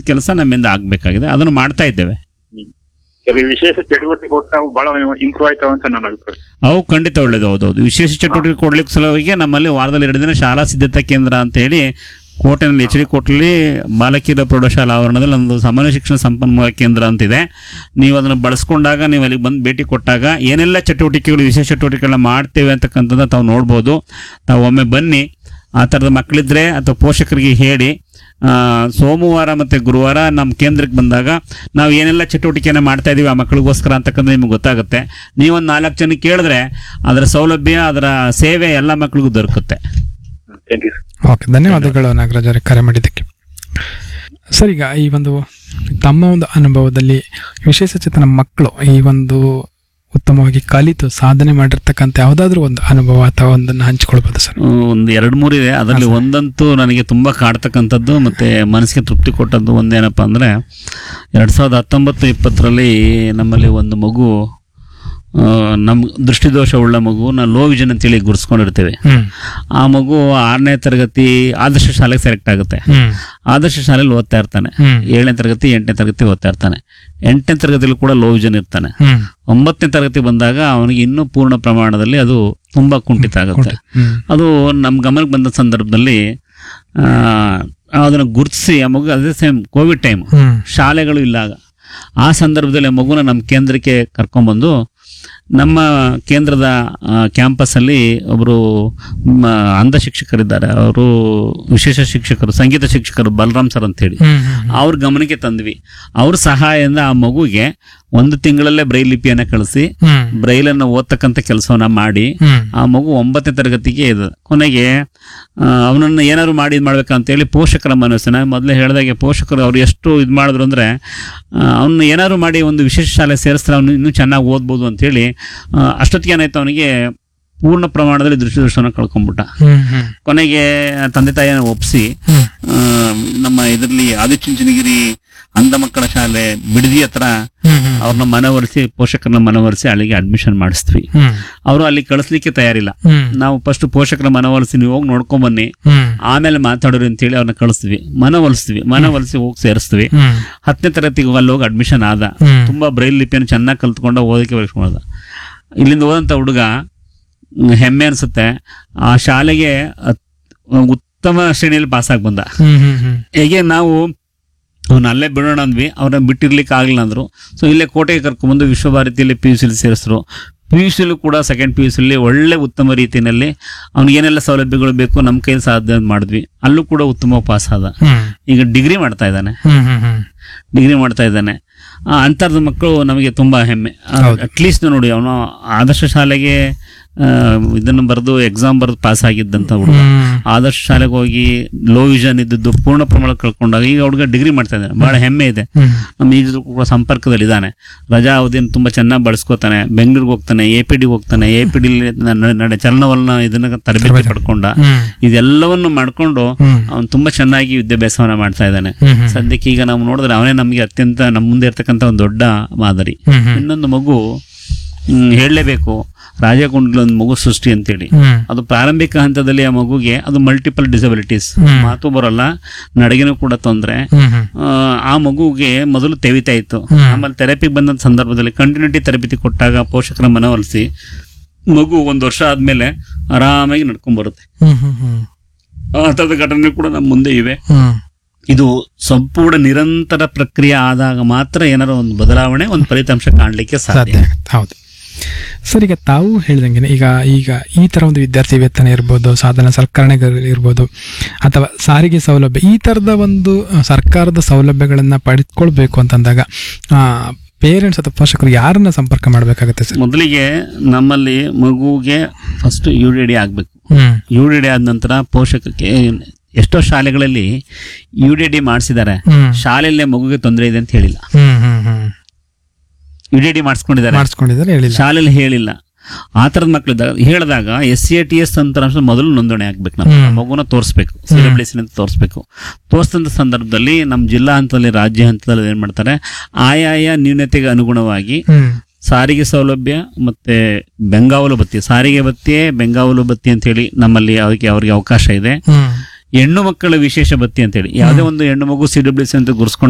ಕೆಲಸ ನಮ್ಮಿಂದ ಆಗ್ಬೇಕಾಗಿದೆ ಅದನ್ನು ಮಾಡ್ತಾ ಇದ್ದೇವೆ ಕೆಲವು ವಿಶೇಷ ಚಟುವಟಿಕೆ ಕೊಟ್ಟು ನಾವು ಬಹಳ ಇಂಪ್ರೂವ್ ಆಯ್ತಾವ ಅಂತ ನನ್ನ ಅಭಿಪ್ರಾಯ ಅವು ಖಂಡಿತ ಒಳ್ಳೇದು ಹೌದೌದು ವಿಶೇಷ ಚಟುವಟಿಕೆ ಕೊಡ್ಲಿಕ್ಕೆ ಸಲುವಾಗಿ ನಮ್ಮಲ್ಲಿ ವಾರದಲ್ಲಿ ಎರಡು ದಿನ ಶಾಲಾ ಸಿದ್ಧತಾ ಕೇಂದ್ರ ಅಂತ ಹೇಳಿ ಕೋಟೆನಲ್ಲಿ ಎಚ್ ಡಿ ಕೋಟೆಯಲ್ಲಿ ಬಾಲಕಿಯರ ಪ್ರೌಢಶಾಲಾ ಆವರಣದಲ್ಲಿ ಒಂದು ಸಾಮಾನ್ಯ ಶಿಕ್ಷಣ ಸಂಪನ್ಮೂಲ ಕೇಂದ್ರ ಅಂತಿದೆ ನೀವು ಅದನ್ನು ಬಳಸ್ಕೊಂಡಾಗ ನೀವು ಅಲ್ಲಿಗೆ ಬಂದು ಭೇಟಿ ಕೊಟ್ಟಾಗ ಏನೆಲ್ಲ ಚಟುವಟಿಕೆಗಳು ವಿಶೇಷ ಚಟುವಟಿಕೆಗಳನ್ನ ಮಾಡ್ತೇವೆ ಅಂತಕ್ಕಂಥದ್ದು ತಾವು ನೋಡ್ಬೋದು ತಾವು ಒಮ್ಮೆ ಬನ್ನಿ ಆ ಥರದ ಮಕ್ಕಳಿದ್ರೆ ಅಥವಾ ಪೋಷಕರಿಗೆ ಹೇಳಿ ಆ, ಸೋಮವಾರ ಮತ್ತೆ ಗುರುವಾರ ನಮ್ಮ ಕೇಂದ್ರಕ್ಕೆ ಬಂದಾಗ ನಾವು ಏನೆಲ್ಲ ಚಟುವಟಿಕೆನ ಮಾಡ್ತಾ ಇದೀವಿ ಆ ಮಕ್ಕಳಿಗೋಸ್ಕರ ಅಂತಕ್ಕಂಥ ನಿಮ್ಗೆ ಗೊತ್ತಾಗುತ್ತೆ ನೀವೊಂದು ನಾಲ್ಕು ಜನ ಕೇಳಿದ್ರೆ ಅದರ ಸೌಲಭ್ಯ ಅದರ ಸೇವೆ ಎಲ್ಲ ಮಕ್ಕಳಿಗೂ ದೊರಕುತ್ತೆ ಥ್ಯಾಂಕ್ ಯು ಓಕೆ ಧನ್ಯವಾದಗಳು ನಾಗರಾಜ್ ಅವರೇ ಕರೆ ಮಾಡಿದ್ದಕ್ಕೆ ಸರ್ ಈಗ ಈ ಒಂದು ತಮ್ಮ ಒಂದು ಅನುಭವದಲ್ಲಿ ವಿಶೇಷ ಚೇತನ ಮಕ್ಕಳು ಈ ಒಂದು ಉತ್ತಮವಾಗಿ ಕಲಿತು ಸಾಧನೆ ಮಾಡಿರ್ತಕ್ಕಂಥ ಯಾವುದಾದ್ರೂ ಒಂದು ಅನುಭವ ಅಥವಾ ಒಂದನ್ನು ಹಂಚಿಕೊಳ್ಬೋದು ಸರ್ ಒಂದು ಎರಡು ಮೂರು ಇದೆ ಅದರಲ್ಲಿ ಒಂದಂತೂ ನನಗೆ ತುಂಬ ಕಾಡ್ತಕ್ಕಂಥದ್ದು ಮತ್ತೆ ಮನಸ್ಸಿಗೆ ತೃಪ್ತಿ ಕೊಟ್ಟದ್ದು ಒಂದೇನಪ್ಪ ಅಂದರೆ ಎರಡು ಸಾವಿರದ ಹತ್ತೊಂಬತ್ತು ಇಪ್ಪತ್ತರಲ್ಲಿ ನಮ್ಮಲ್ಲಿ ಒಂದು ಮಗು ಆ, ನಮ್ಮ ದೃಷ್ಟಿದೋಷ ಉಳ್ಳ ಮಗು ನಾವು ಲೋ ವಿಷನ್ ಅಂತೇಳಿ ಗುರ್ಸ್ಕೊಂಡಿರ್ತೇವೆ ಹ್ಮ್ ಆ ಮಗು ಆರನೇ ತರಗತಿ ಆದರ್ಶ ಶಾಲೆಗೆ ಸೆಲೆಕ್ಟ್ ಆಗುತ್ತೆ ಹ್ಮ್ ಆದರ್ಶ ಶಾಲೆಯಲ್ಲಿ ಓದ್ತಾ ಇರ್ತಾನೆ ಹ್ಮ್ ಏಳನೇ ತರಗತಿ ಎಂಟನೇ ತರಗತಿ ಓದ್ತಾ ಇರ್ತಾನೆ ಎಂಟನೇ ತರಗತಿಯಲ್ಲಿ ಕೂಡ ಲೋ ವಿಷನ್ ಇರ್ತಾನೆ ಹ್ಮ್ ಒಂಬತ್ತನೇ ತರಗತಿ ಬಂದಾಗ ಅವನಿಗೆ ಇನ್ನೂ ಪೂರ್ಣ ಪ್ರಮಾಣದಲ್ಲಿ ಅದು ತುಂಬಾ ಕುಂಠಿತ ಆಗುತ್ತೆ ಹ್ಮ್ ಅದು ನಮ್ಮ ಗಮನಕ್ಕೆ ಬಂದ ಸಂದರ್ಭದಲ್ಲಿ ಆ, ಅದನ್ನು ಗುರುತಿಸಿ ಆ ಮಗು ಅದೇ ಸೇಮ್ ಕೋವಿಡ್ ಟೈಮ್ ಹ್ಮ್ ಶಾಲೆಗಳು ಇಲ್ಲ ಆಗ ಆ ಸಂದರ್ಭದಲ್ಲಿ ಆ ಮಗುನ ನಮ್ಮ ಕೇಂದ್ರಕ್ಕೆ ಕರ್ಕೊಂಡ್ಬಂದು ನಮ್ಮ ಕೇಂದ್ರದ ಕ್ಯಾಂಪಸ್ಸಲ್ಲಿ ಒಬ್ಬರು ಅಂಧ ಶಿಕ್ಷಕರಿದ್ದಾರೆ ಅವರು ವಿಶೇಷ ಶಿಕ್ಷಕರು ಸಂಗೀತ ಶಿಕ್ಷಕರು ಬಲರಾಮ್ ಸರ್ ಅಂತೇಳಿ ಹ್ಮ್ ಹ್ಮ್ ಅವ್ರ ಗಮನಕ್ಕೆ ತಂದ್ವಿ ಅವ್ರ ಸಹಾಯದಿಂದ ಆ ಮಗುಗೆ ಒಂದು ತಿಂಗಳಲ್ಲೇ ಬ್ರೈಲ್ ಲಿಪಿಯನ್ನ ಕಳಿಸಿ ಹ್ಮ್ ಬ್ರೈಲನ್ನು ಓದ್ತಕ್ಕಂಥ ಕೆಲಸವನ್ನ ಮಾಡಿ ಹ್ಮ್ ಆ ಮಗು ಒಂಬತ್ತನೇ ತರಗತಿಗೆ ಇದು ಕೊನೆಗೆ ಆ, ಅವನನ್ನು ಏನಾದ್ರು ಮಾಡಿ ಇದು ಮಾಡ್ಬೇಕಂತೇಳಿ ಪೋಷಕರ ಮನಸ್ಸಿನ ಮೊದಲೇ ಹೇಳಿದಾಗೆ ಪೋಷಕರು ಅವ್ರು ಎಷ್ಟು ಇದು ಮಾಡಿದ್ರು ಅಂದರೆ ಅವನ್ನ ಏನಾದ್ರು ಮಾಡಿ ಒಂದು ವಿಶೇಷ ಶಾಲೆ ಸೇರಿಸ್ತಾರೆ ಅವನು ಇನ್ನೂ ಚೆನ್ನಾಗಿ ಓದ್ಬೋದು ಅಂತೇಳಿ ಆ, ಅಷ್ಟೊತ್ತಿಗೆ ಏನಾಯ್ತು ಅವನಿಗೆ ಪೂರ್ಣ ಪ್ರಮಾಣದಲ್ಲಿ ದೃಷ್ಟಿದೋಷವನ್ನು ಕಳ್ಕೊಂಡ್ಬಿಟ್ಟ ಹ್ಮ್ ಹ್ಮ್ ಕೊನೆಗೆ ತಂದೆ ತಾಯಿಯನ್ನು ಒಪ್ಪಿಸಿ ಹ್ಮ್ ಆ, ನಮ್ಮ ಇದರಲ್ಲಿ ಆದಿಚುಂಚನಗಿರಿ ಅಂಧ ಮಕ್ಕಳ ಶಾಲೆ ಬಿಡದಿ ಹತ್ರ ಹ್ಮ್ ಹ್ಮ್ ಅವ್ರನ್ನ ಮನವೊಲಿಸಿ ಪೋಷಕರನ್ನ ಮನವೊಲಿಸಿ ಅಲ್ಲಿಗೆ ಅಡ್ಮಿಷನ್ ಮಾಡಿಸ್ತೀವಿ ಹ್ಮ್ ಅವರು ಅಲ್ಲಿ ಕಳಿಸ್ಲಿಕ್ಕೆ ತಯಾರಿಲ್ಲ ಹ್ಮ್ ನಾವು ಫಸ್ಟ್ ಪೋಷಕರ ಮನವೊಲಿಸಿ ನೀವು ಹೋಗಿ ನೋಡ್ಕೊಂಡ್ ಬನ್ನಿ ಹ್ಮ್ ಆಮೇಲೆ ಮಾತಾಡೋರು ಅಂತೇಳಿ ಅವ್ರನ್ನ ಕಳಿಸ್ತೀವಿ ಮನವೊಲಿಸ್ತೀವಿ ಮನವೊಲಿಸಿ ಹೋಗಿ ಸೇರಿಸ್ತೀವಿ ಹ್ಮ್ ಹತ್ತನೇ ತರಗತಿಗೆ ಅಲ್ಲಿ ಹೋಗಿ ಅಡ್ಮಿಷನ್ ಆದ ಹ್ಮ್ ತುಂಬಾ ಬ್ರೈಲ್ ಲಿಪಿಯನ್ನು ಚೆನ್ನಾಗಿ ಕಲ್ತ್ಕೊಂಡು ಓದಕ್ಕೆ ಮಾಡ್ದ ಇಲ್ಲಿಂದ ಹೋದಂತ ಹುಡುಗ ಹ್ಮ್, ಹೆಮ್ಮೆ ಅನ್ಸುತ್ತೆ ಆ ಶಾಲೆಗೆ ಅತ್- ಉತ್ತಮ ಶ್ರೇಣಿಯಲ್ಲಿ ಪಾಸ್ ಆಗಿ ಬಂದ ಹ್ಮ್ ಹ್ಮ್ ಹ್ಮ್ ಹೇಗೆ ನಾವು ಅವ್ನ ಅಲ್ಲೇ ಬಿಡೋಣ ಅಂದ್ವಿ ಅವ್ರನ್ನ ಬಿಟ್ಟಿರ್ಲಿಕ್ಕೆ ಆಗಲಿಲ್ಲ ಅಂದ್ರು ಸೊ ಇಲ್ಲೇ ಕೋಟೆಗೆ ಕರ್ಕೊಂಡ್ಬಂದು ವಿಶ್ವಭಾರತಿಯಲ್ಲಿ ಪಿ ಯು ಸಿಲಿ ಸೇರಿಸಿದ್ರು ಪಿ ಯು ಸಿಲೂ ಕೂಡ ಸೆಕೆಂಡ್ ಪಿ ಯು ಸಿಲಿ ಒಳ್ಳೆ ಉತ್ತಮ ರೀತಿಯಲ್ಲಿ ಅವ್ನಿಗೆ ಏನೆಲ್ಲ ಸೌಲಭ್ಯಗಳು ಬೇಕು ನಮ್ಮ ಕೈಲಿ ಸಾಧ್ಯ ಮಾಡಿದ್ವಿ ಅಲ್ಲೂ ಕೂಡ ಉತ್ತಮ ಪಾಸ್ ಆದ ಹ್ಮ್ ಈಗ ಡಿಗ್ರಿ ಮಾಡ್ತಾ ಇದ್ದಾನೆ ಹ್ಮ್ ಹ್ಮ್ ಹ್ಮ್ ಡಿಗ್ರಿ ಮಾಡ್ತಾ ಇದ್ದಾನೆ ಆ, ಅಂಥದ್ದು ಮಕ್ಕಳು ನಮಗೆ ತುಂಬಾ ಹೆಮ್ಮೆ ಹೌದು. ಅಟ್ಲೀಸ್ಟ್ ನೋಡಿ ಅವನು ಆದರ್ಶ ಶಾಲೆಗೆ ಆ, ಇದನ್ನು ಬರೆದು ಎಕ್ಸಾಮ್ ಬರೆದು ಪಾಸ್ ಆಗಿದ್ದಂತ ಹುಡುಗ ಹ್ಮ್ ಆದರ್ಶ ಶಾಲೆಗೆ ಹೋಗಿ ಲೋ ವಿಷನ್ ಇದ್ದದ್ದು ಪೂರ್ಣ ಪ್ರಮಾಣ ಕಳ್ಕೊಂಡಾಗ ಈಗ ಹುಡುಗ ಡಿಗ್ರಿ ಮಾಡ್ತಾ ಇದ್ದಾನೆ ಬಹಳ ಹೆಮ್ಮೆ ಇದೆ ಹ್ಮ್ ನಮ್ಮ ಈಗ ಕೂಡ ಸಂಪರ್ಕದಲ್ಲಿ ಇದ್ದಾನೆ ರಜಾ ಅವಧಿಯನ್ನು ತುಂಬಾ ಚೆನ್ನಾಗಿ ಬಳಸ್ಕೋತಾನೆ ಬೆಂಗಳೂರಿಗೆ ಹೋಗ್ತಾನೆ ಎ ಪಿ ಡಿಗೆ ಹೋಗ್ತಾನೆ ಎ ಪಿ ಡಿ ನಡೆ ಚಲನವಲನ ಇದನ್ನ ತರಬೇತಿ ಪಡ್ಕೊಂಡ ಹ್ಮ್ ಇದೆಲ್ಲವನ್ನು ಮಾಡ್ಕೊಂಡು ಹ್ಮ್ ಅವನು ತುಂಬಾ ಚೆನ್ನಾಗಿ ವಿದ್ಯಾಭ್ಯಾಸವನ್ನ ಮಾಡ್ತಾ ಇದ್ದಾನೆ ಹ್ಮ್ ಹ್ಮ್ ಸದ್ಯಕ್ಕೆ ಈಗ ನಾವು ನೋಡಿದ್ರೆ ಅವನೇ ನಮಗೆ ಅತ್ಯಂತ ನಮ್ಮ ಮುಂದೆ ಇರ್ತಕ್ಕಂಥ ಒಂದು ದೊಡ್ಡ ಮಾದರಿ ಹ್ಮ್ ಹ್ಮ್ ಇನ್ನೊಂದು ಮಗು ಹ್ಮ್, ಹೇಳಲೇಬೇಕು ರಾಜಗುಂಡ್ಲ ಒಂದು ಮಗು ಸೃಷ್ಟಿ ಅಂತೇಳಿ ಹ್ಮ್ ಅದು ಪ್ರಾರಂಭಿಕ ಹಂತದಲ್ಲಿ ಆ ಮಗುಗೆ ಅದು ಮಲ್ಟಿಪಲ್ ಡಿಸಬಿಲಿಟೀಸ್ ಹ್ಮ್. ಮಾತು ಬರಲ್ಲ ನಡಗಿನೂ ಕೂಡ ತೊಂದರೆ ಹ್ಮ್ ಹ್ಮ್ ಆ, ಆ ಮಗುಗೆ ಮೊದಲು ತೆವಿತಾ ಇತ್ತು ಹ್ಮ್. ಆಮೇಲೆ ಥೆರಪಿಗೆ ಬಂದ ಸಂದರ್ಭದಲ್ಲಿ ಕಂಟಿನ್ಯೂಟಿ ತರಬೇತಿ ಕೊಟ್ಟಾಗ ಪೋಷಕರ ಮನವೊಲಿಸಿ ಮಗು ಒಂದು ವರ್ಷ ಆದ್ಮೇಲೆ ಆರಾಮಾಗಿ ನಡ್ಕೊಂಡ್ ಬರುತ್ತೆ ಹ್ಮ್ ಹ್ಮ್ ಹ್ಮ್ ಆ ಥರದ ಘಟನೆ ಕೂಡ ನಮ್ಮ ಮುಂದೆ ಇವೆ ಹ್ಮ್ ಇದು ಸಂಪೂರ್ಣ ನಿರಂತರ ಪ್ರಕ್ರಿಯೆ ಆದಾಗ ಮಾತ್ರ ಏನಾರ ಒಂದು ಬದಲಾವಣೆ ಒಂದು ಫಲಿತಾಂಶ ಕಾಣಲಿಕ್ಕೆ ಸಾಧ್ಯ ಸಾಧ್ಯ ಆಗುತ್ತೆ ಹೌದು ಸರ್ ಈಗ ತಾವು ಹೇಳಿದಂಗೆ ಈಗ ಈಗ ಈ ತರ ಒಂದು ವಿದ್ಯಾರ್ಥಿ ವೇತನ ಇರ್ಬೋದು ಸಾಧನ ಸಲಕರಣೆಗಳು ಇರ್ಬೋದು ಅಥವಾ ಸಾರಿಗೆ ಸೌಲಭ್ಯ ಈ ತರದ ಒಂದು ಆ, ಸರ್ಕಾರದ ಸೌಲಭ್ಯಗಳನ್ನ ಪಡೆದುಕೊಳ್ಬೇಕು ಅಂತಂದಾಗ ಪೇರೆಂಟ್ಸ್ ಅಥವಾ ಪೋಷಕರು ಯಾರನ್ನ ಸಂಪರ್ಕ ಮಾಡಬೇಕಾಗುತ್ತೆ ಸರ್ ಮೊದಲಿಗೆ ನಮ್ಮಲ್ಲಿ ಮಗುಗೆ ಫಸ್ಟ್ ಯು ಡಿ ಡಿ ಆಗಬೇಕು ಹ್ಮ್ ಯು ಡಿ ಡಿ ಆದ ನಂತರ ಪೋಷಕಕ್ಕೆ ಎಷ್ಟೋ ಶಾಲೆಗಳಲ್ಲಿ ಯು ಡಿ ಡಿ ಮಾಡಿಸಿದ್ದಾರೆ ಹ್ಮ್ ಶಾಲೆಯಲ್ಲೇ ಮಗುಗೆ ತೊಂದರೆ ಇದೆ ಅಂತ ಹೇಳಿಲ್ಲ ಹ್ಮ್ ಹ್ಮ್ ಹ್ಮ್ ಯು ಡಿ ಡಿ ಮಾಡಿಸ್ಕೊಂಡಿದ್ದಾರೆ ಮಾಡಿಸ್ಕೊಂಡಿದ್ದಾರೆ ಹೇಳಿಲ್ಲ ಶಾಲೆಯಲ್ಲಿ ಹೇಳಿಲ್ಲ ಆ ಥರದ ಮಕ್ಕಳಿದ್ದಾಗ ಹೇಳಿದಾಗ S C A T S ಅಂತಾರಾಂಶ ಮೊದಲು ನೋಂದಣಿ ಆಗ್ಬೇಕು ನಾವು ಹ್ಮ್. ಮಗುನ ತೋರಿಸ್ಬೇಕು ಸಿ ಡಬ್ಲ್ಯೂ ಸಿ ಅಂತ ತೋರಿಸ್ಬೇಕು ತೋರಿಸಿದಂಥ ಸಂದರ್ಭದಲ್ಲಿ ನಮ್ಮ ಜಿಲ್ಲಾ ಹಂತದಲ್ಲಿ ರಾಜ್ಯ ಹಂತದಲ್ಲಿ ಏನ್ ಮಾಡ್ತಾರೆ ಆಯಾಯ ನ್ಯೂನತೆಗೆ ಅನುಗುಣವಾಗಿ ಹ್ಮ್ ಸಾರಿಗೆ ಸೌಲಭ್ಯ ಮತ್ತೆ ಬೆಂಗಾವಲು ಬತ್ತಿ ಸಾರಿಗೆ ಬತ್ತಿಯೇ ಬೆಂಗಾವಲು ಬತ್ತಿ ಅಂತ ಹೇಳಿ ನಮ್ಮಲ್ಲಿ ಅದಕ್ಕೆ ಅವರಿಗೆ ಅವಕಾಶ ಇದೆ ಹ್ಮ್ ಹೆಣ್ಣು ಮಕ್ಕಳ ವಿಶೇಷ ಬತ್ತಿ ಅಂತೇಳಿ ಯಾವುದೇ ಒಂದು ಹೆಣ್ಣು ಮಗು ಸಿ ಡಬ್ಲ್ಯೂ ಸಿ ಅಂತ ಗುರ್ಸ್ಕೊಂಡು